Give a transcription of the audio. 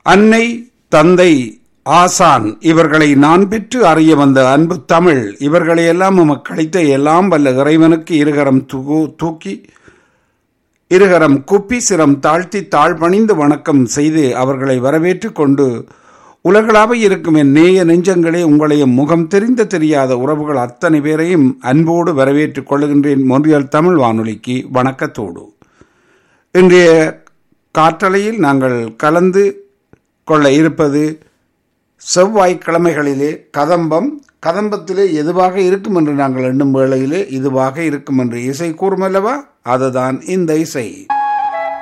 அன்னை தந்தை ஆசான் இவர்களை நான் பெற்று அறிய வந்த அன்பு தமிழ் இவர்களையெல்லாம் உமக்கு அளித்த எல்லாம் வல்ல இறைவனுக்கு இருகரம் தூ- தூக்கி இருகரம் குப்பி சிரம் தாழ்த்தி தாழ்பணிந்து வணக்கம் செய்து அவர்களை வரவேற்றுக் கொண்டு உலகளாவ இருக்கும் என் நேய நெஞ்சங்களே உங்களையும் முகம் தெரிந்த தெரியாத உறவுகள் அத்தனை பேரையும் அன்போடு வரவேற்றுக் கொள்ளுகின்றேன் மொன்றியல் தமிழ் வானொலிக்கு வணக்கத்தோடு இன்றைய காற்றலையில் நாங்கள் கலந்து கொள்ள இருப்பது செவ்வாய்க்கிழமைகளிலே கதம்பம் கதம்பத்திலே எதுவாக இருக்கும் என்று நாங்கள் எண்ணும் வேளையிலே இதுவாக இருக்கும் என்று இசை கூறுமல்லவா அதுதான் இந்த இசை